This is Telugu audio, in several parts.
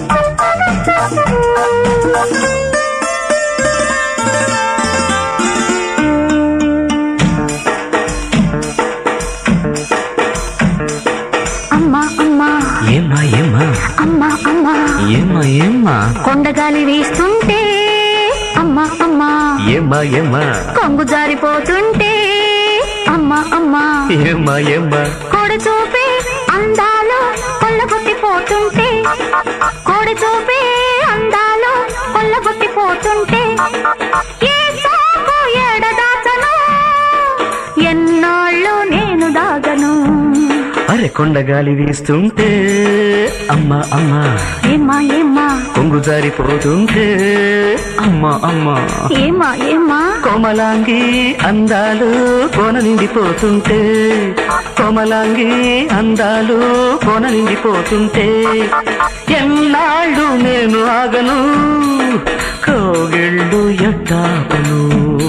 అమ్మా అమ్మా ఏమ్మా ఏమ్మా అమ్మా అమ్మా ఏమ్మా ఏమ్మా కొండగాలి వీస్తుంటే అమ్మా అమ్మా ఏమ్మా ఏమ్మా కొంగు జారిపోతుంటే అమ్మా అమ్మా ఏమ్మా ఏమ్మా కోడి చూపి అందాలు కొల్లగొట్టిపోతుంటే కోడి చూపి అందాలు కొల్లగొట్టిపోతుంటే ఏ సాకు ఎడదాచను ఎన్నాళ్ళు నేను దాగను అరే కొండగాలి వీస్తుంటే అమ్మా అమ్మా ఏమా ఏమా కొంగు జారిపోతుంటే అమ్మా అమ్మా ఏమా ఏమా కోమలాంగి అందాలు కోన నిండిపోతుంటే కోమలాంగి అందాలు కోన నిండిపోతుంటే ఎన్నాళ్ళు నేను ఆగను కోగిళ్ళు ఎట్టాపను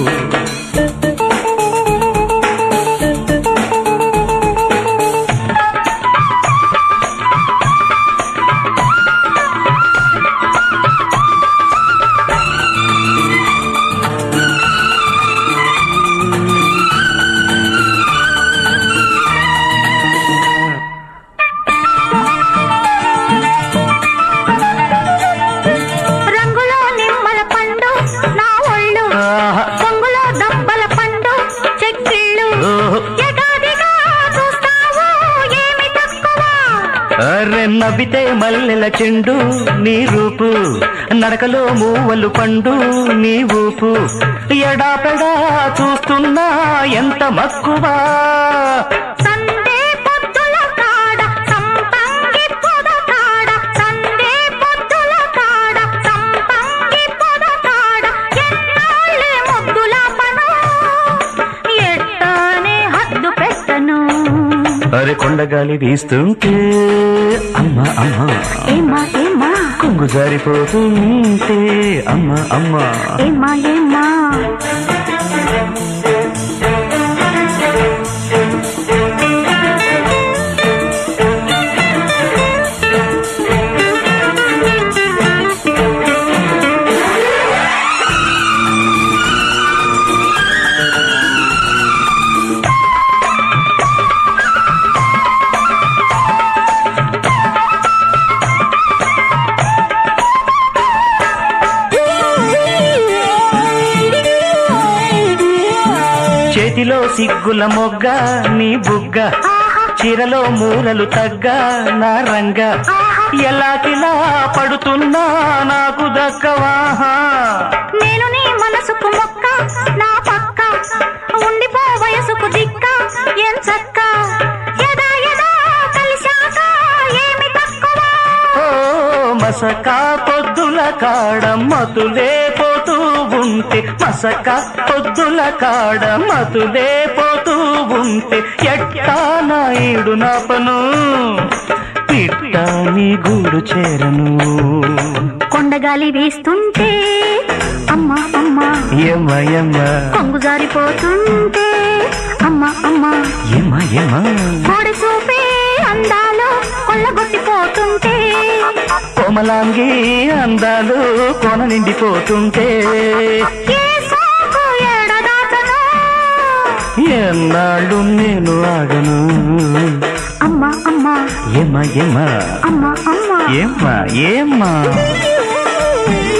రంగులో నిమ్మల పండు నా ఒళ్ళు ఆహా. పొంగులో దబ్బల పండు చెక్కిళ్ళు ఓహో. ఎగాదిగా చూస్తావు ఏమి తక్కువ అరె నవ్వితే మల్లెల చెండు నీ రూపు నడకలో మూవలు పండు నీ ఊపు ఎడాపెడా చూస్తున్నా ఎంత మక్కువ సందే పొద్దుల కాడ సంపంగి పొద కాడ సందే పొద్దుల కాడ సంపంగి పొద కాడ ఎన్నాళ్ళే ముద్దుల పను ఎట్టానే హద్దు పెట్టను అరె కొండగాలి వీస్తుంటే అమ్మ అమ్మ ఏమా ఏమా కొంగు జారిపోతుంటే అమ్మ అమ్మ ఏమా ఏమా చేతిలో సిగ్గుల మొగ్గ నీ బుగ్గ చీరలో మూలలు తగ్గ నా రంగ ఎలాకిలా పడుతున్నా నాకు దక్కవాహా నేను నీ మనసుకు మొక్క నా పక్క ఉండిపో వయసుకు దిక్క ఏం చక్క ఎదా ఎదా కలిశాక ఏమి తక్కువ ఓ మసక పొద్దుల కాడ మతులే పోతూ ఉంటే మసక పొద్దుల కాడ మతులే పోతూ ఉంటే ఎట్టా నాయుడు నాపను పిట్ట నీ గూడు చేరను కొండగాలి వీస్తుంటే అమ్మ అమ్మ ఎమ్మ ఎమ్మ కొంగు జారిపోతుంటే అమ్మ అమ్మ ఎమ్మ ఎమ్మ కోడి చూపే అందాలు కొల్లగొట్టిపోతుంటే కోమలాంగి అందాలు కొన నిండిపోతుంటే ఏ సాకు ఎడదాచను ఎన్నాళ్ళు నేను ఆగను అమ్మ అమ్మ ఏమ్మా ఏమ్మా అమ్మ అమ్మ ఏమ్మా ఏమ్మా Thank you.